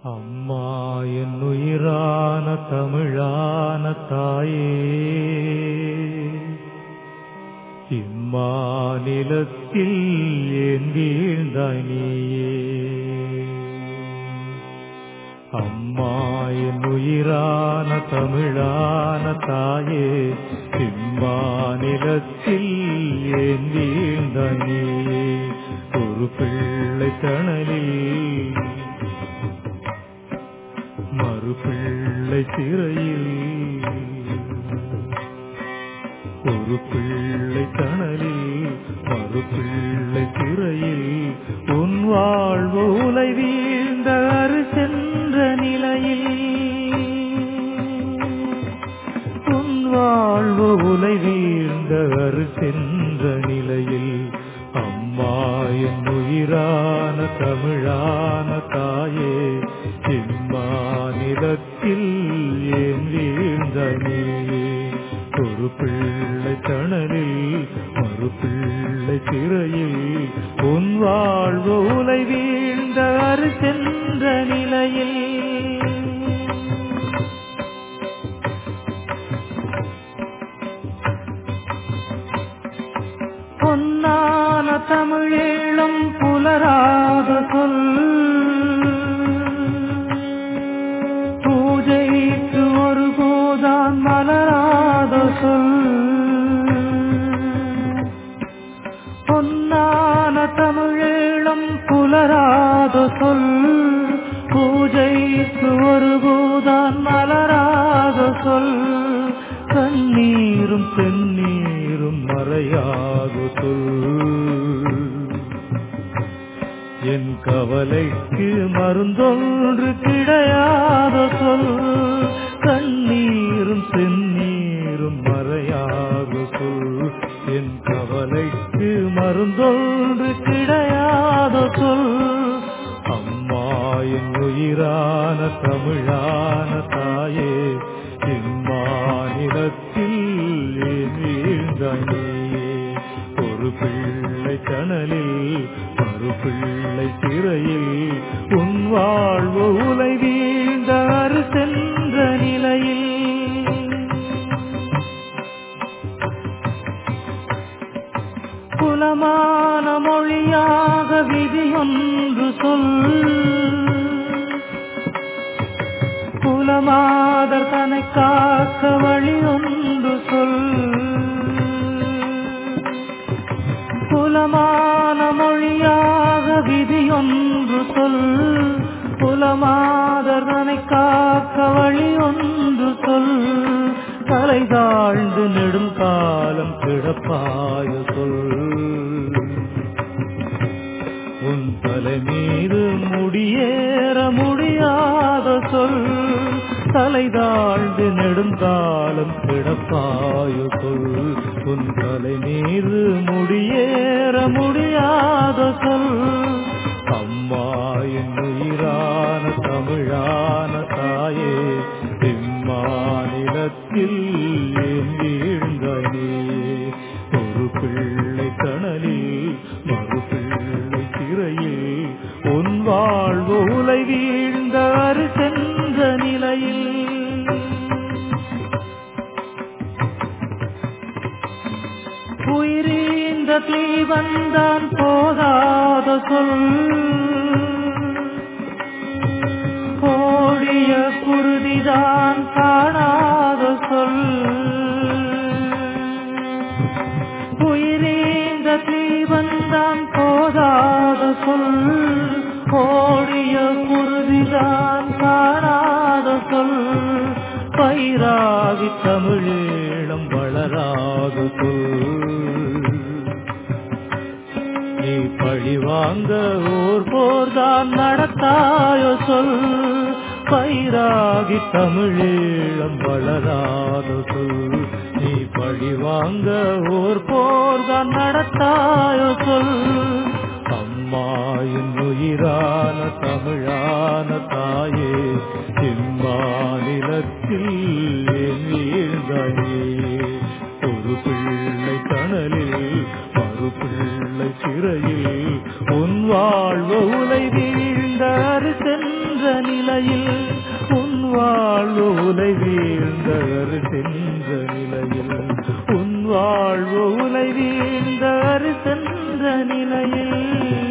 அம்மா என் உயிரான தமிழான தாயே இம்மாநிலத்தில் ஏன் வீழ்ந்தாய் நீயே அம்மா என் உயிரான தமிழான தாயே இம்மாநிலத்தில் ஏன் வீழ்ந்தாய் நீயே ஒரு பிள்ளை தணலில் மறுபிள்ளை சிறையில் ஒரு பிள்ளை தணலில் மறுபிள்ளை சிறையில் உன் வாழ்வு உலை வீழ்ந்த அரு சென்ற நிலையில் உன் வாழ்வு உலை வீழ்ந்த அரு சென்ற நிலையில் அம்மா என் உயிரான தமிழான தாயே இம்மாநிலத்தில் ஏன் வீழ்ந்த நீயே ஒரு பிள்ளை தணலில் ஒரு பிள்ளை சிறையில் உன் வாழ்வு உலை வீழ்ந்த அரு சென்ற நிலையில் பொன்னான தமிழீழம் புலராத சொல் பூஜைக்கு ஒரு போதான் மலராத சொல் பொன்னான தமிழீழம் புலராத சொல் பூஜைக்கு ஒரு போதான் மலராத சொல் கண்ணீரும் செந்நீரும் மறையாத சொல் என் கவலைக்கு மருந்தொன்று கிடையாத சொல் கண்ணீரும் செந்நீரும் மறையாத சொல் என் கவலைக்கு மருந்தொன்று கிடையாத சொல் அம்மா என் உயிரான தமிழான தாயே இம்மாநிலத்தில் ஏன் வீழ்ந்தாய் நீயே ஒரு பிள்ளை கணலில் ஒரு பிள்ளை சிறையில் உன் வாழ்வு உலை வீழ்ந்த அரு சென்ற நிலையில் குலமான மொழியாக விதியொன்று சொல் குலமாதர் தன்னை காக்க வழி ஒன்று சொல் குலமான மொழியாக விதியொன்று சொல் குலமாதர் தன்னை காக்க வழி ஒன்று சொல் தலை தாழ்ந்து நெடும் காலம் கிடப்பாய சொல் உன் தலை மீது முடியேற முடியாத சொல் தலை தாழ்ந்து நெடுங்காலம் கிடப்பாய சொல் உன் தலை மீது முடியேற முடியாத சொல் அம்மா என் உயிரான தமிழான தாயே இம்மாநிலத்தில் ஏன் வீழ்ந்தாய் நீயே ஒரு பிள்ளை கணலில் மறு பிள்ளை சிறையில் உன் வாழ்வு உலை வீழ்ந்த அரு சென்ற நிலையில் உயிரீந்த தீவந்தான் போதாத சொல் கோடிய குருதிதான் காணாத சொல் உயிரீந்த தீவந்தான் போதாத சொல் கோடிய குருதிதான் காணாத சொல் பயிராகி தமிழீழம் வளராத சொல் நீ பழி வாங்க ஓர் போர்தான் நடத்தாயோ சொல் பயிராகி தமிழீழம் வளராத சொல் நீ பழி வாங்க ஓர் போர்தான் நடத்தாயோ சொல் அம்மா என் உயிரான தமிழான தாயே இம்மாநிலத்தில் என் வீழ்ந்தாயே ஒரு பிள்ளை கணலில் மறு பிள்ளை சிறையில் உன் வாழ்வு உலை வீழ்ந்தார் சென்ற நிலை நிலையில் உன் வாழ்வு உலை வீழ்ந்தவர் சென்ற நிலையில் உன் வாழ்வு உலை வீழ்ந்தவர் சென்ற நிலையில்